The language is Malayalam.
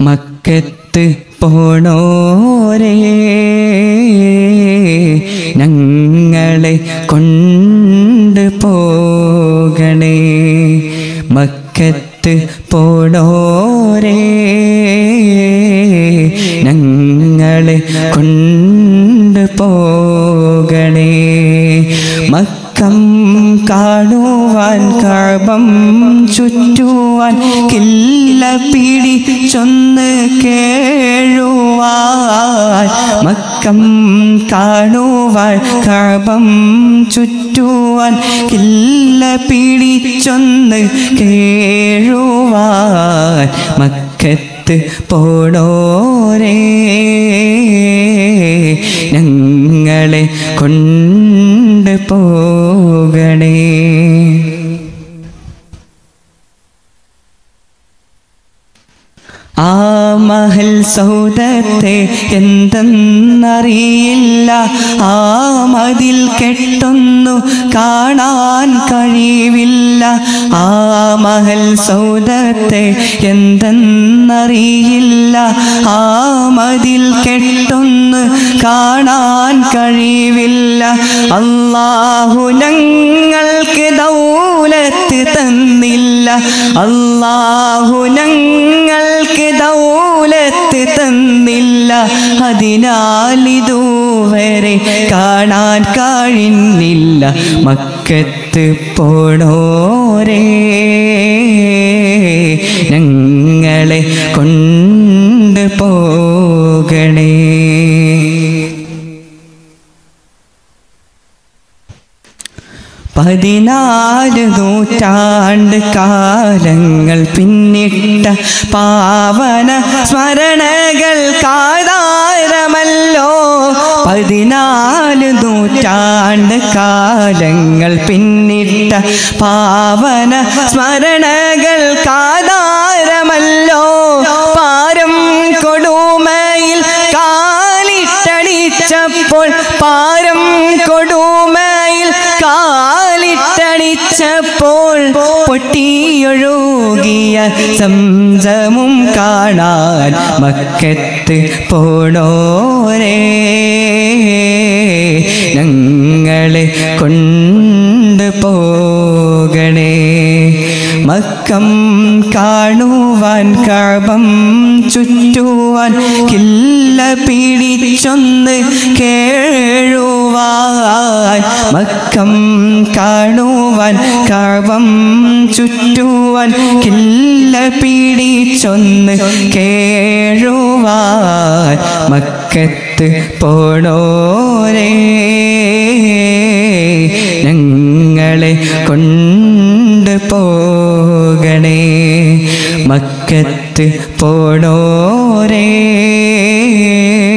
മക്കത്ത് പോണോരേ ഞങ്ങളെ കൊണ്ട് പോകണേ മക്കത്ത് പോണോരേ ഞങ്ങളെ കൊണ്ട് പോകണേ മക്കം കാണുവാൻ കഴബം ചുറ്റുവാൻ കില്ല പിടിച്ചൊന്ന് കേഴുവാൻ മക്കം കാണുവാൻ കഴബം ചുറ്റുവാൻ കില്ല പിടിച്ചൊന്ന് കേഴുവാൻ മക്കത്ത് പോണോരേ ഞങ്ങളെ കൊണ്ട് പോകണേ ആ മഹൽ സൗദത്തെ എന്തെന്നറിയില്ല ആ മതിൽ കെട്ടൊന്നു കാണാൻ കഴിവില്ല ആ മഹൽ സൗദത്തെ എന്തെന്നറിയില്ല ആ മതിൽ കെട്ടൊന്ന് കാണാൻ കഴിവില്ല അള്ളാഹു ഞങ്ങൾക്ക് ദൗലത്ത് തന്നില്ല അള്ളാഹു ഞങ്ങൾക്ക് ദൗലത്ത് തന്നില്ല അതിനാൽ ഇതുവരെ കാണാൻ കഴിഞ്ഞില്ല മക്കത്ത് പോണോരേ ഞങ്ങളെ കൊണ്ട് പോകണേ പതിനാല് നൂറ്റാണ്ട് കാലങ്ങൾ പിന്നിട്ട പാവന സ്മരണകൾ കാതാരമല്ലോ പതിനാല് നൂറ്റാണ്ട് കാലങ്ങൾ പിന്നിട്ട പാവന സ്മരണകൾ കാതാരമല്ലോ പാരം കൊടുമയിൽ കാലിട്ടടിച്ചപ്പോൾ പാരം കൊടുമയിൽ കാലിട്ടടിച്ചപ്പോൾ പൊട്ടിയൊഴുകിയ സംസമും കാണാൻ മക്കത്ത് പോണോരേ ഞങ്ങളെ കൊണ്ട് പോകണേ മക്കം കാണുവാൻ കഴബം ചുറ്റുവാൻ കില്ല പിടിച്ചൊന്ന് കേഴുവാൻ മക്കം കാണുവാൻ കഴബം ചുറ്റുവാൻ കില്ല പിടിച്ചൊന്ന് കേഴുവാൻ മക്കത്ത് പോണോരേ ഞങ്ങളെ കൊണ്ട് പോകണേ മക്കത്ത് പോണോരേ